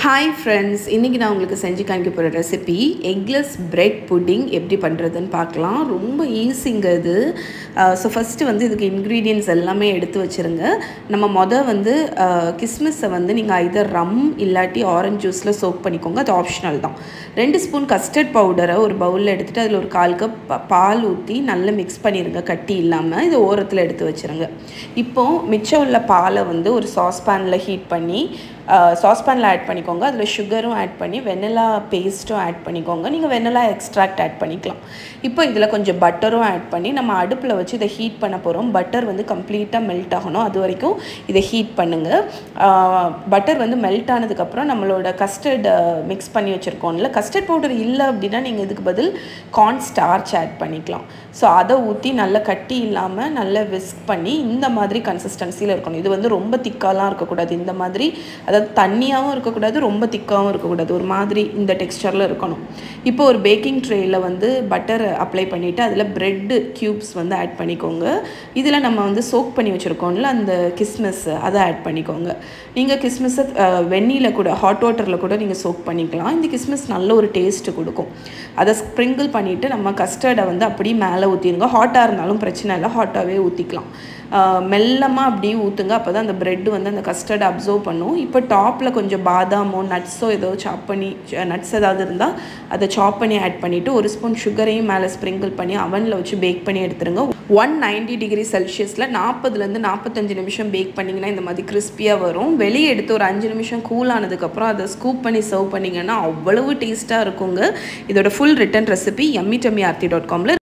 hi friends இன்றைக்கி நான் உங்களுக்கு செஞ்சு காமிக்க போகிற ரெசிபி எக்லெஸ் பிரெட் புட்டிங் எப்படி பண்ணுறதுன்னு பார்க்கலாம் ரொம்ப ஈஸிங்க இது ஸோ ஃபஸ்ட்டு வந்து இதுக்கு இன்க்ரீடியன்ட்ஸ் எல்லாமே எடுத்து வச்சுருங்க நம்ம மொதல் வந்து கிஸ்மிஸை வந்து நீங்கள் ஐதர் ரம் இல்லாட்டி ஆரஞ்ச் ஜூஸில் சோக் பண்ணிக்கோங்க அது ஆப்ஷனல் தான் ரெண்டு ஸ்பூன் கஸ்டர்ட் பவுடரை ஒரு பவுலில் எடுத்துகிட்டு அதில் ஒரு கால் கப் பால் ஊற்றி நல்லா மிக்ஸ் பண்ணிடுங்க கட்டி இல்லாமல் இதை ஓரத்தில் எடுத்து வச்சுருங்க இப்போது மிச்சம் உள்ள பாலை வந்து ஒரு சாஸ்பேனில் ஹீட் பண்ணி சாஸ்பேனில் ஆட் பண்ணிக்கோங்க அதில் சுகரும் ஆட் பண்ணி வெனிலா பேஸ்ட்டும் ஆட் பண்ணிக்கோங்க நீங்கள் வெனிலா எக்ஸ்ட்ராக்ட் ஆட் பண்ணிக்கலாம் இப்போ இதில் கொஞ்சம் பட்டரும் ஆட் பண்ணி நம்ம அடுப்பில் வச்சு இதை ஹீட் பண்ண போகிறோம் பட்டர் வந்து கம்ப்ளீட்டாக மெல்ட் ஆகணும் அது வரைக்கும் இதை ஹீட் பண்ணுங்கள் பட்டர் வந்து மெல்ட் ஆனதுக்கப்புறம் நம்மளோட கஸ்டர்ட் மிக்ஸ் பண்ணி வச்சுருக்கோம்ல கஸ்டர்ட் பவுடர் இல்லை அப்படின்னா நீங்கள் இதுக்கு பதில் கார்ன் ஸ்டார்ச் ஆட் பண்ணிக்கலாம் ஸோ அதை ஊற்றி நல்லா கட்டி இல்லாமல் நல்லா விஸ்க் பண்ணி இந்த மாதிரி கன்சிஸ்டன்சியில் இருக்கணும் இது வந்து ரொம்ப திக்காலாம் இருக்கக்கூடாது இந்த மாதிரி அதாவது தண்ணியாகவும் இருக்கக்கூடாது ரொம்ப திக்காகவும் இருக்கக்கூடாது ஒரு மாதிரி இந்த டெக்ஸ்டரில் இருக்கணும் இப்போ ஒரு பேக்கிங் ட்ரேயில் வந்து பட்டர் அப்ளை பண்ணிவிட்டு அதில் ப்ரெட்டு க்யூப்ஸ் வந்து ஆட் பண்ணிக்கோங்க இதில் நம்ம வந்து சோக் பண்ணி வச்சுருக்கோம்ல அந்த கிஸ்மிஸ் அதை ஆட் பண்ணிக்கோங்க நீங்கள் கிஸ்மிஸை வெந்நியில் கூட ஹாட் வாட்டரில் கூட நீங்கள் சோக் பண்ணிக்கலாம் இந்த கிஸ்மிஸ் நல்ல ஒரு டேஸ்ட்டு கொடுக்கும் அதை ஸ்ப்ரிங்கிள் பண்ணிவிட்டு நம்ம கஸ்டர்டை வந்து அப்படியே மேலே ஊற்றிடுங்க ஹாட்டாக இருந்தாலும் பிரச்சனை இல்லை ஹாட்டாகவே ஊற்றிக்கலாம் மெல்லமாக அப்படியே ஊற்றுங்க அப்போ தான் அந்த ப்ரெட்டு வந்து அந்த கஸ்டர்டை அப்சர்வ் பண்ணும் இப்போ டாப்பில் கொஞ்சம் பாதாமோ நட்ஸோ ஏதோ சாப் பண்ணி நட்ஸ் ஏதாவது இருந்தால் அதை சாப் பண்ணி ஆட் பண்ணிவிட்டு ஒரு ஸ்பூன் சுகரையும் மேலே ஸ்ப்ரிங்கிள் பண்ணி அவனில் வச்சு பேக் பண்ணி எடுத்துருங்க ஒன் நைன்டி டிகிரி செல்சியஸில் நாற்பதுலேருந்து நாற்பத்தஞ்சு நிமிஷம் பேக் பண்ணிங்கன்னா இந்த மாதிரி கிறிஸ்பியாக வரும் வெளியே எடுத்து ஒரு அஞ்சு நிமிஷம் கூல் ஆனதுக்கப்புறம் அதை ஸ்கூப் பண்ணி சர்வ் பண்ணிங்கன்னா அவ்வளவு டேஸ்ட்டாக இருக்குங்க இதோட full written recipe yummy tummy Aarthi dot காமில்